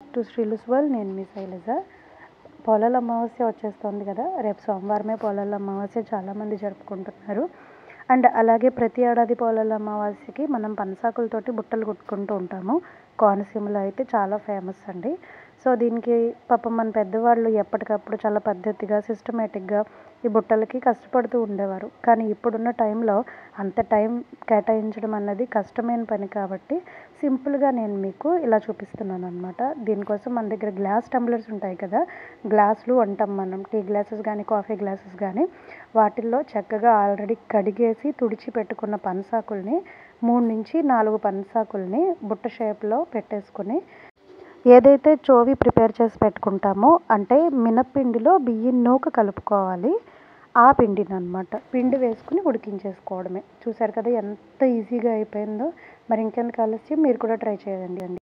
to శ్రీలుస్ world నేను మీ శైలజ పొలాల అమావాస్య వచ్చేస్తుంది కదా రేపు సోమవారమే పొలాల అమావాస్య చాలామంది జరుపుకుంటున్నారు అండ్ అలాగే ప్రతి ఏడాది పొలాల అమావాస్యకి మనం పనసాకులతోటి బుట్టలు కుట్టుకుంటూ ఉంటాము కోనసీమలో అయితే చాలా ఫేమస్ అండి సో దీనికి పాపం మన పెద్దవాళ్ళు ఎప్పటికప్పుడు చాలా పద్ధతిగా సిస్టమేటిక్గా ఈ బుట్టలకి కష్టపడుతూ ఉండేవారు కానీ ఇప్పుడున్న టైంలో అంత టైం కేటాయించడం అన్నది కష్టమైన పని కాబట్టి సింపుల్గా నేను మీకు ఇలా చూపిస్తున్నాను అనమాట దీనికోసం మన దగ్గర గ్లాస్ టంబ్లర్స్ ఉంటాయి కదా గ్లాసులు అంటాం మనం టీ గ్లాసెస్ కానీ కాఫీ గ్లాసెస్ కానీ వాటిల్లో చక్కగా ఆల్రెడీ కడిగేసి తుడిచి పెట్టుకున్న పనసాకుల్ని మూడు నుంచి నాలుగు పనసాకుల్ని బుట్ట షేప్లో పెట్టేసుకుని ఏదైతే చోవి ప్రిపేర్ చేసి పెట్టుకుంటామో అంటే మినప్పిండిలో బియ్యం నూక కలుపుకోవాలి ఆ పిండిని అనమాట పిండి వేసుకుని ఉడికించేసుకోవడమే చూసారు కదా ఎంత ఈజీగా అయిపోయిందో మరి ఇంకెందుకు ఆలస్యం మీరు కూడా ట్రై చేయండి అండి